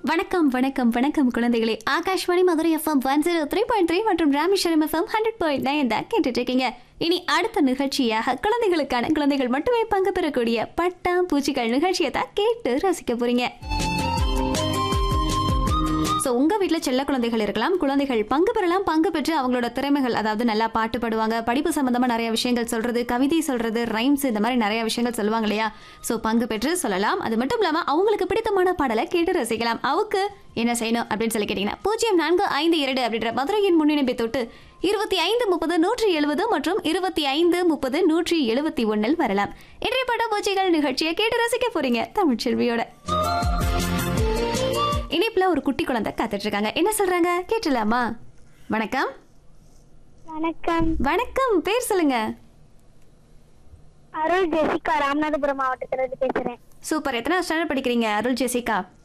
வணக்கம் வணக்கம் வணக்கம் குழந்தைகளே Akashvani Madurai FM one zero three point three மற்றும் Rameswaram FM hundred point nine தான் கேட்டுட்டு இருக்கீங்க இனி அடுத்த நிகழ்ச்சியாக குழந்தைகளுக்கான குழந்தைகள் மட்டுமே பங்கு பெறக்கூடிய பட்டாம் பூச்சிகள் நிகழ்ச்சியை தான் கேட்டு ரசிக்க போறீங்க ஸோ உங்கள் வீட்டில் செல்ல குழந்தைகள் இருக்கலாம் குழந்தைகள் பங்கு பெறலாம் பங்கு பெற்று அவங்களோட திறமைகள் அதாவது நல்லா பாட்டு பாடுவாங்க படிப்பு சம்மந்தமாக நிறைய விஷயங்கள் சொல்கிறது கவிதை சொல்கிறது ரைம்ஸ் இந்த மாதிரி நிறைய விஷயங்கள் சொல்லுவாங்க இல்லையா ஸோ பங்கு பெற்று சொல்லலாம் அது மட்டும் இல்லாமல் அவங்களுக்கு பிடித்தமான பாடலை கேட்டு ரசிக்கலாம் அவுக்கு என்ன செய்யணும் அப்படின்னு சொல்லி கேட்டிங்கன்னா பூஜ்ஜியம் நான்கு ஐந்து இரண்டு அப்படின்ற மதுரையின் முன்னிணைப்பை தொட்டு இருபத்தி ஐந்து முப்பது நூற்றி எழுபது மற்றும் இருபத்தி ஐந்து முப்பது நூற்றி எழுபத்தி ஒன்றில் வரலாம் இன்றைய பட்டாம்பூச்சிகள் நிகழ்ச்சியை கேட்டு ரசிக்க போறீங்க தமிழ்ச்செல்வியோட இணைப்புல ஒரு குட்டி குழந்தை காத்துட்டு இருக்காங்க என்ன சொல்றாங்க கேட்டலாமா வணக்கம் வணக்கம் வணக்கம் பேர் சொல்லுங்க அருள் ஜெசிகா ராமநாதபுரம் மாவட்டத்துல இருந்து பேசுறேன் சூப்பர் எத்தனை ஸ்டாண்டர்ட் படிக்கிறீங்க அருள் ஜெசிகா